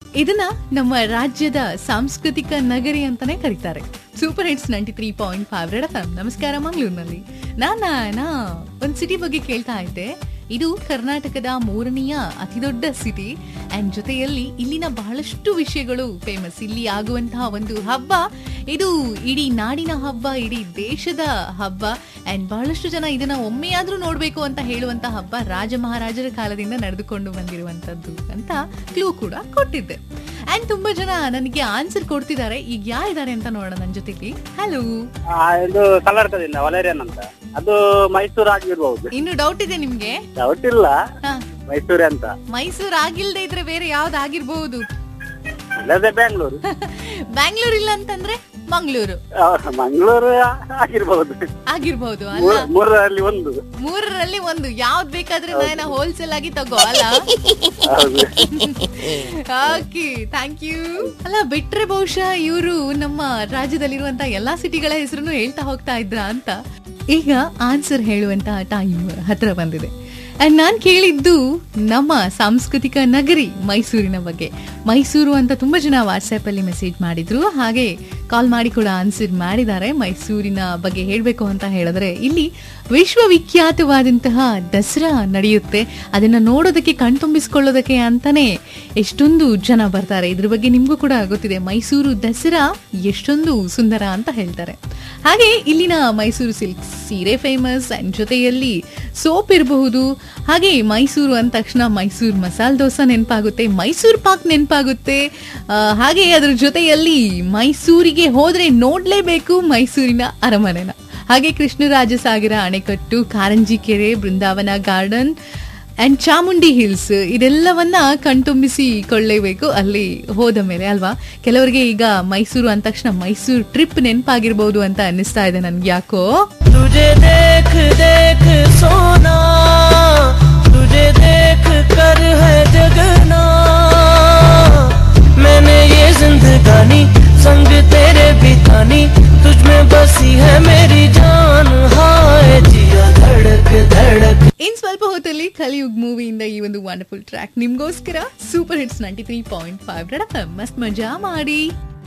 ಇದನ್ನ ನಮ್ಮ ರಾಜ್ಯದ ಸಾಂಸ್ಕೃತಿಕ ನಗರಿ ಅಂತಾನೆ ಕರೀತಾರೆ super hits ninety three point five red F ನಮಸ್ಕಾರ ಮಂಗಳೂರಿನಲ್ಲಿ ನಾನ ನಾ ಒಂದ್ ಸಿಟಿ ಬಗ್ಗೆ ಕೇಳ್ತಾ ಇದ್ದೆ ಇದು ಕರ್ನಾಟಕದ ಮೂರನೆಯ ಅತಿದೊಡ್ಡ ಸಿಟಿ ಅಂಡ್ ಜೊತೆಯಲ್ಲಿ ಇಲ್ಲಿನ ಬಹಳಷ್ಟು ವಿಷಯಗಳು ಫೇಮಸ್ ಇಲ್ಲಿ ಆಗುವಂತಹ ಒಂದು ಹಬ್ಬ ಇದು ಇಡೀ ನಾಡಿನ ಹಬ್ಬ ಇಡೀ ದೇಶದ ಹಬ್ಬ ಅಂಡ್ ಬಹಳಷ್ಟು ಜನ ಇದನ್ನ ಒಮ್ಮೆಯಾದ್ರೂ ನೋಡ್ಬೇಕು ಅಂತ ಹೇಳುವಂತ ಹಬ್ಬ ರಾಜ ಮಹಾರಾಜರ ಕಾಲದಿಂದ ನಡೆದುಕೊಂಡು ಬಂದಿರುವಂತದ್ದು ಅಂತ ಕ್ಲೂ ಕೂಡ ಕೊಟ್ಟಿದ್ದೆ ಅಂಡ್ ತುಂಬಾ ಜನ ನನಗೆ ಆನ್ಸರ್ ಕೊಡ್ತಿದ್ದಾರೆ ಈಗ ಯಾರಿದ್ದಾರೆ ಅಂತ ನೋಡೋಣ ನನ್ನ ಜೊತೆಗೆ ಹಲೋ ಆ, ಇದು ಕಲ್ಲಡ್ಕದಿಂದ ವಲೇರಿಯನ್ ಅಂತ ಅದು ಮೈಸೂರು ಆಗಿರ್ಬಹುದು ಇನ್ನು ಡೌಟ್ ಇದೆ ನಿಮ್ಗೆ ಡೌಟ್ ಇಲ್ಲ ಹಾ ಮೈಸೂರೇ ಅಂತ ಮೈಸೂರು ಆಗಿಲ್ದೇ ಇದ್ರೆ ಬೇರೆ ಯಾವ್ದು ಆಗಿರ್ಬಹುದು ಇಲ್ಲದೆ ಬ್ಯಾಂಗ್ಳೂರು ಬ್ಯಾಂಗ್ಳೂರ್ ಇಲ್ಲ ಅಂತಂದ್ರೆ ಮಂಗಳೂರು ಆ, ಮಂಗಳೂರು ಆಗಿರ್ಬಹುದು ಆಗಿರ್ಬಹುದು ಅಲ್ಲ ಮೂರ- ಮೂರರಲ್ಲಿ ಒಂದು ಮೂರರಲ್ಲಿ ಒಂದು ಯಾವ್ದ್ ಬೇಕಾದ್ರೆ ನಾನು ಹೋಲ್ಸೇಲ್ ಆಗಿ ತಗೋ ಅಲ್ಲ ಹೌದು ಓಕೆ ಥ್ಯಾಂಕ್ ಯು ಅಲ್ಲ ಬಿಟ್ರೆ ಬಹುಶಃ ಇವರು ನಮ್ಮ ರಾಜ್ಯದಲ್ಲಿರುವಂತ ಎಲ್ಲಾ ಸಿಟಿಗಳ ಹೆಸರನ್ನು ಹೇಳ್ತಾ ಹೋಗ್ತಾ ಇದ್ರ ಅಂತ ಈಗ ಆನ್ಸರ್ ಹೇಳುವಂತಹ ಟೈಮ್ ಹತ್ರ ಬಂದಿದೆ ಅಂಡ್ ನಾನ್ ಕೇಳಿದ್ದು ನಮ್ಮ ಸಾಂಸ್ಕೃತಿಕ ನಗರಿ ಮೈಸೂರಿನ ಬಗ್ಗೆ ಮೈಸೂರು ಅಂತ ತುಂಬಾ ಜನ ವಾಟ್ಸ್ಆಪ್ ಅಲ್ಲಿ ಮೆಸೇಜ್ ಮಾಡಿದ್ರು ಹಾಗೆ ಕಾಲ್ ಮಾಡಿ ಕೂಡ ಆನ್ಸರ್ ಮಾಡಿದ್ದಾರೆ ಮೈಸೂರಿನ ಬಗ್ಗೆ ಹೇಳಬೇಕು ಅಂತ ಹೇಳಿದ್ರೆ ಇಲ್ಲಿ ವಿಶ್ವವಿಖ್ಯಾತವಾದಂತಹ ದಸರಾ ನಡೆಯುತ್ತೆ ಅದನ್ನ ನೋಡೋದಕ್ಕೆ ಕಣ್ತುಂಬಿಸ್ಕೊಳ್ಳೋದಕ್ಕೆ ಅಂತಾನೆ ಎಷ್ಟೊಂದು ಜನ ಬರ್ತಾರೆ ಇದ್ರ ಬಗ್ಗೆ ನಿಮ್ಗೂ ಕೂಡ ಗೊತ್ತಿದೆ ಮೈಸೂರು ದಸರಾ ಎಷ್ಟೊಂದು ಸುಂದರ ಅಂತ ಹೇಳ್ತಾರೆ ಹಾಗೆ ಇಲ್ಲಿನ ಮೈಸೂರು ಸಿಲ್ಕ್ ಸೀರೆ ಫೇಮಸ್ ಅಂಡ್ ಜೊತೆಯಲ್ಲಿ ಸೋಪ್ ಇರಬಹುದು ಹಾಗೆ ಮೈಸೂರು ಅಂದ ತಕ್ಷಣ ಮೈಸೂರು ಮಸಾಲೆ ದೋಸೆ ನೆನಪಾಗುತ್ತೆ ಮೈಸೂರು ಪಾಕ್ ನೆನಪಾಗುತ್ತೆ ಆ, ಹಾಗೆ ಅದ್ರ ಜೊತೆಯಲ್ಲಿ ಮೈಸೂರಿಗೆ ಹೋದ್ರೆ ನೋಡ್ಲೇಬೇಕು ಮೈಸೂರಿನ ಅರಮನೆನ ಹಾಗೆ ಕೃಷ್ಣರಾಜಸಾಗರ ಅಣೆಕಟ್ಟು ಕಾರಂಜಿ ಕೆರೆ Brindavan Garden and Chamundi Hills ಇದೆಲ್ಲವನ್ನ ಕಣ್ತುಂಬಿಸಿಕೊಳ್ಳೇಬೇಕು ಅಲ್ಲಿ ಹೋದ ಮೇಲೆ ಅಲ್ವಾ ಕೆಲವರಿಗೆ ಈಗ ಮೈಸೂರು ಅಂದ ತಕ್ಷಣ ಮೈಸೂರು ಟ್ರಿಪ್ ನೆನಪಾಗಿರ್ಬೋದು ಅಂತ ಅನ್ನಿಸ್ತಾ ಇದೆ ನನ್ಗೆ ಯಾಕೋ तुझे देख देख सोना तुझे देख कर है जगना मैंने ये जिंदगानी संग तेरे बितानी तुझ में बसी है मेरी जान हाय जिया धड़क धड़क ಇನ್ ಸ್ವಲ್ಪ ಹೊತ್ತಲ್ಲಿ ಕಲಿಯುಗ್ ಮೂವಿಯಿಂದ ಈ ಒಂದು ವಂಡರ್ಫುಲ್ ಟ್ರ್ಯಾಕ್ ನಿಮ್ಗೋಸ್ಕರ super hits ninety three point five ಮಸ್ತ್ ಮಜಾ ಮಾಡಿ